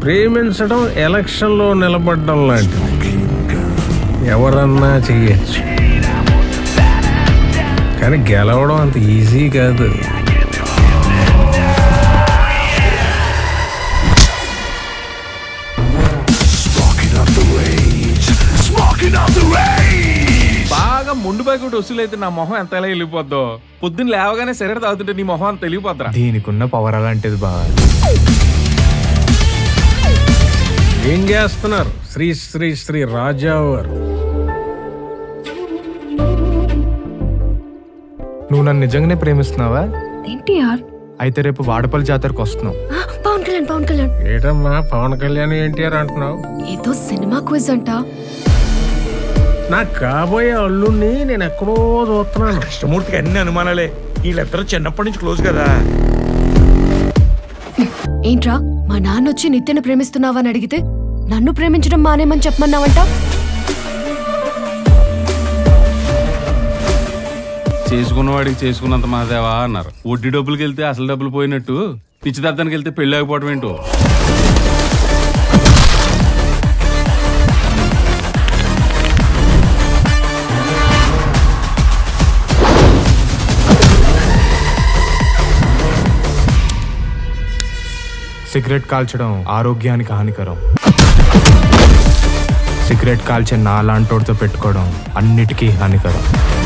ప్రేమించడం ఎలక్షన్లో నిలబడడం లాంటిది ఎవరన్నా చెయ్యొచ్చు కానీ గెలవడం అంత ఈజీ కాదు బాగా మొండు బాకి వసూలైతే నా మొహం ఎంత ఎలా వెళ్ళిపోద్దో పొద్దున్న లేవగానే శరీరం తాగుతుంటే నీ మొహం అంత తెలియపోద్రా దీనికున్న పవర్ అలాంటిది బాగా ఏం చేస్తున్నారు శ్రీ శ్రీ శ్రీ రాజా వారు నువ్వు నన్ను నిజంగానే ప్రేమిస్తున్నావా ఎన్టీఆర్ అయితే రేపు వాడపల్లి జాతరకు వస్తున్నావు పవన్ కళ్యాణ్ పవన్ కళ్యాణ్ ఏటమ్మా పవన్ కళ్యాణ్ ఎన్టీఆర్ అంటున్నావు ఏదో సినిమా క్విజ్ అంట నాకు కాబోయే అల్లుడిని నేను ఎక్కడో చూస్తున్నాను కృష్ణమూర్తికి అన్ని అనుమానాలే వీళ్ళిద్దరూ చిన్నప్పటి నుంచి క్లోజ్ కదా ఏంట్రా మా నాన్న వచ్చి నిత్యను ప్రేమిస్తున్నావా అని అడిగితే నన్ను ప్రేమించడం మానేమని చెప్పమన్నావంట చేసుకున్నవాడికి చేసుకున్నంత మాదేవా అన్నారు వడ్డీ డబ్బులకి వెళ్తే అసలు డబ్బులు పోయినట్టు పిచ్చిదద్దానికి వెళ్తే పెళ్లి ఆగిపోవడం ఏంటో సిగరెట్ కాల్చడం ఆరోగ్యానికి హానికరం సిగరెట్ కాల్చే నా లాంటోడితో పెట్టుకోవడం అన్నిటికీ హానికరం